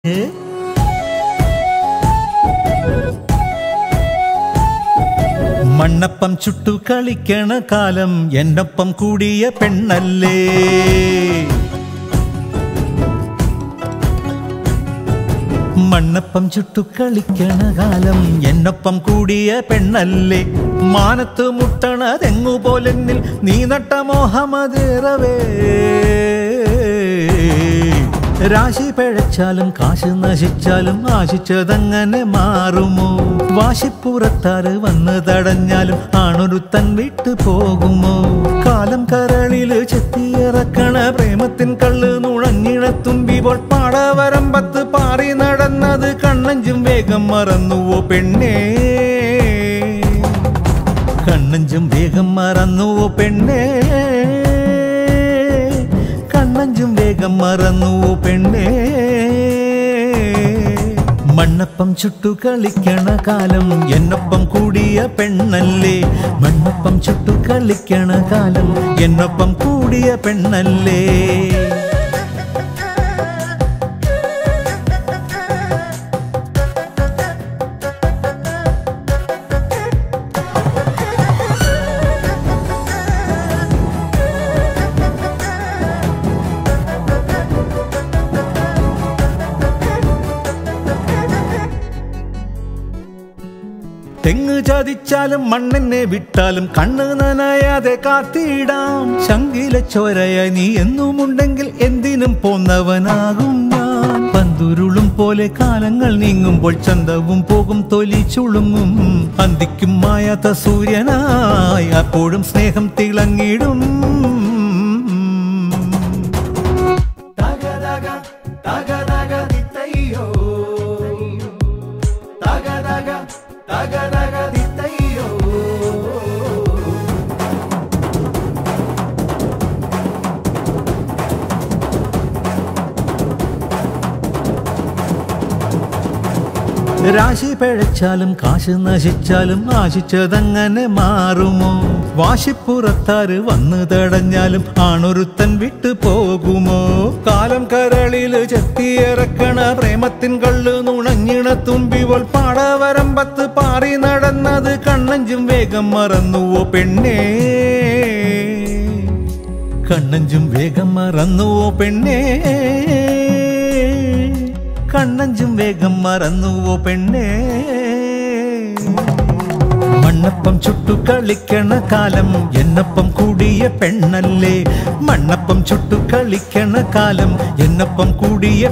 മണ്ണപ്പം ചുട്ടു കളിക്കണ കാലം എന്നൊപ്പം കൂടിയ പെണ്ണല്ലേ മണ്ണപ്പം ചുട്ടു കളിക്കണ കാലം എന്നൊപ്പം കൂടിയ പെണ്ണല്ലേ മാനത്ത് മുട്ടണ തെങ്ങുപോലെന്നിൽ നീ നട്ട മോഹമതേറവേ രാശി പിഴച്ചാലും കാശ് നശിച്ചാലും ആശിച്ചതങ്ങനെ മാറുമോ വാശിപ്പുറത്താറ് വന്ന് തടഞ്ഞാലും ആണൊരുത്തൻ വിട്ടു പോകുമോ കാലം കരളില് ചെത്തിയിറക്കണ പ്രേമത്തിൻ കള്ള് നുഴഞ്ഞിണ തുമ്പിപ്പോൾ പാടവരമ്പത്ത് പാറി നടന്നത് കണ്ണഞ്ചും വേഗം മറന്നുവോ പെണ്ണേ കണ്ണഞ്ചും വേഗം മറന്നുവോ പെണ്ണേ കണ്ണഞ്ചും വേഗം മറന്നുവോ പെണ്ണേ മണ്ണപ്പം ചുട്ടു കളിക്കണ കാലം എന്നൊപ്പം കൂടിയ പെണ്ണല്ലേ മണ്ണപ്പം ചുട്ടു കളിക്കണ കാലം എന്നൊപ്പം കൂടിയ പെണ്ണല്ലേ തെങ്ങ് ചതിച്ചാലും മണ്ണെന്നെ വിട്ടാലും കണ്ണ് നനയാതെ കാത്തിടാം ശങ്കില ചോരയായി നീ എന്നുമുണ്ടെങ്കിൽ എന്തിനും പോന്നവനാകും ഞാൻ പന്തുരുളും പോലെ കാലങ്ങൾ നീങ്ങുമ്പോൾ ചന്തവും പോകും തൊലി ചുളുങ്ങും അന്തിക്കും മായാത്ത സൂര്യനായി അപ്പോഴും സ്നേഹം തിളങ്ങിടും രാശി പിഴച്ചാലും കാശ് നശിച്ചാലും ആശിച്ചതങ്ങനെ മാറുമോ വാശിപ്പുറത്താറ് വന്ന് തടഞ്ഞാലും ആണൊരുത്തൻ വിട്ടു പോകുമോ കാലം കരളില് ചെത്തിയിറക്കണ പ്രേമത്തിൻ കള്ള് നുണഞ്ഞിണ തുമ്പിവൾ പാടവരമ്പത്ത് പാറി നടന്നത് കണ്ണഞ്ചും വേഗം മറന്നുവോ പെണ്ണേ കണ്ണഞ്ചും വേഗം മറന്നുവോ പെണ്ണേ കണ്ണഞ്ചും വേഗം മറന്നുവോ പെണ്ണേ മണ്ണപ്പം ചുട്ടു കളിക്കണ കാലം എന്നൊപ്പം കൂടിയ പെണ്ണല്ലേ മണ്ണപ്പം ചുട്ടു കളിക്കണ കാലം എന്നൊപ്പം കൂടിയ